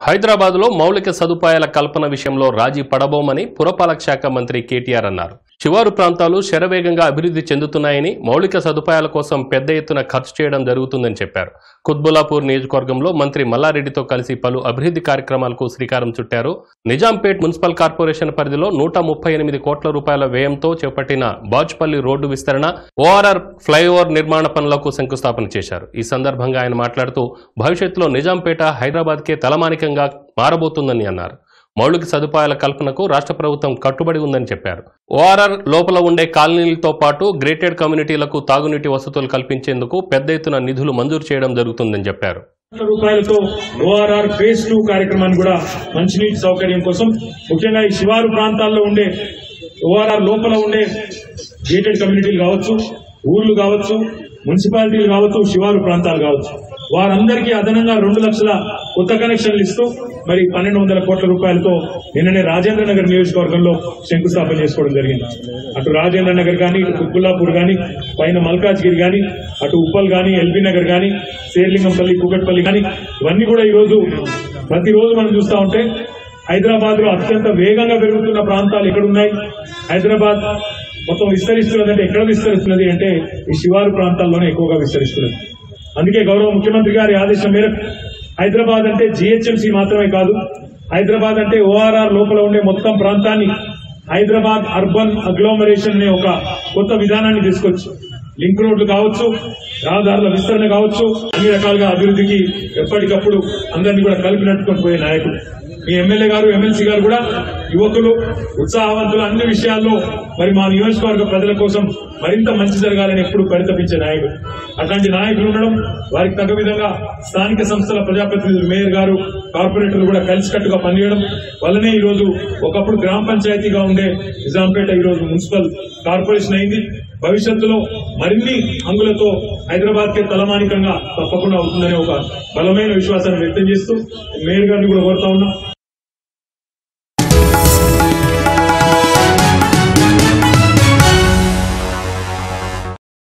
హైదరాబాద్లో మౌలిక సదుపాయాల కల్పన విషయంలో రాజీ పడబోమని పురపాలక శాఖ మంత్రి కేటీఆర్ అన్నారు శివారు ప్రాంతాలు శరవేగంగా అభివృద్ధి చెందుతున్నాయని మౌలిక సదుపాయాల కోసం పెద్ద ఎత్తున ఖర్చు చేయడం జరుగుతుందని చెప్పారు కుత్బులాపూర్ నియోజకవర్గంలో మంత్రి మల్లారెడ్డితో కలిసి పలు అభివృద్ధి కార్యక్రమాలకు శ్రీకారం చుట్టారు నిజాంపేట్ మున్సిపల్ కార్పొరేషన్ పరిధిలో నూట ముప్పై ఎనిమిది కోట్ల రూపాయల వ్యయంతో చేపట్టిన బాజ్పల్లి రోడ్డు విస్తరణ ఓఆర్ఆర్ ఫ్లైఓవర్ నిర్మాణ పనులకు శంకుస్థాపన చేశారు ఈ సందర్భంగా ఆయన మాట్లాడుతూ భవిష్యత్తులో నిజాంపేట హైదరాబాద్కే తలమానికంగా మారబోతుందని అన్నారు మౌలిక సదుపాయాల కల్పనకు రాష్ట్ర ప్రభుత్వం కట్టుబడి ఉందని చెప్పారు ఓఆర్ఆర్ లోపల ఉండే కాలనీలతో పాటు గ్రేటెడ్ కమ్యూనిటీలకు తాగునీటి వసతులు కల్పించేందుకు పెద్ద ఎత్తున నిధులు మంజూరు చేయడం జరుగుతుందని చెప్పారు కోట్ల రూపాయలతో ఓఆర్ఆర్ ఫేజ్ టూ కార్యక్రమాన్ని కూడా మంచినీటి సౌకర్యం కోసం ముఖ్యంగా ఈ శివారు ప్రాంతాల్లో ఉండే ఓఆర్ఆర్ లోపల ఉండే గేటెడ్ కమ్యూనిటీలు కావచ్చు ఊర్లు కావచ్చు మున్సిపాలిటీలు కావచ్చు శివారు ప్రాంతాలు కావచ్చు వారందరికీ అదనంగా రెండు లక్షల కొత్త కనెక్షన్లు ఇస్తూ మరి పన్నెండు వందల కోట్ల రూపాయలతో నిన్ననే రాజేంద్ర నగర్ నియోజకవర్గంలో శంకుస్థాపన చేసుకోవడం జరిగింది అటు రాజేంద్ర నగర్ కానీ ఇటు కుత్బుల్లాపూర్ కానీ పైన మల్కాజ్గిరి కానీ అటు ఉప్పల్ కానీ ఎల్బీ నగర్ కానీ శేర్లింగంపల్లి కూకట్పల్లి కానీ ఇవన్నీ కూడా ఈరోజు ప్రతిరోజు మనం చూస్తూ ఉంటే హైదరాబాద్ లో అత్యంత వేగంగా పెరుగుతున్న ప్రాంతాలు ఎక్కడున్నాయి హైదరాబాద్ మొత్తం విస్తరిస్తున్నది ఎక్కడ విస్తరిస్తున్నది అంటే ఈ శివారు ప్రాంతాల్లోనే ఎక్కువగా విస్తరిస్తున్నది అందుకే గౌరవ ముఖ్యమంత్రి గారి ఆదేశం మేరకు హైదరాబాద్ అంటే జిహెచ్ఎంసీ మాత్రమే కాదు హైదరాబాద్ అంటే ఓఆర్ఆర్ లోపల ఉండే మొత్తం ప్రాంతాన్ని హైదరాబాద్ అర్బన్ అగ్లోమరేషన్ అనే ఒక కొత్త విధానాన్ని తీసుకొచ్చు లింక్ రోడ్లు కావచ్చు రహదారుల విస్తరణ కావచ్చు అన్ని రకాలుగా అభివృద్ధికి ఎప్పటికప్పుడు అందరినీ కూడా కలిపినట్టుకొని పోయే నాయకుడు మీ ఎమ్మెల్యే గారు ఎమ్మెల్సీ గారు కూడా యువకులు ఉత్సాహవంతులు అన్ని విషయాల్లో మరి మా నియోజకవర్గ ప్రజల కోసం మరింత మంచి జరగాలని ఎప్పుడు పరితపించే నాయకుడు అట్లాంటి నాయకులు ఉండడం వారికి తగ్గ విధంగా స్థానిక సంస్థల ప్రజాప్రతినిధులు మేయర్ గారు కార్పొరేటర్లు కూడా కలిసికట్టుగా పనిచేయడం వల్లనే ఈ రోజు ఒకప్పుడు గ్రామ పంచాయతీగా ఉండే నిజాంపేట ఈ రోజు మున్సిపల్ కార్పొరేషన్ అయింది భవిష్యత్తులో మరిన్ని అంగులతో హైదరాబాద్ కే తలమానికంగా తప్పకుండా అవుతుందనే ఒక బలమైన విశ్వాసాన్ని వ్యక్తం చేస్తూ మేయర్ గారిని కూడా కోరుతా ఉన్నాం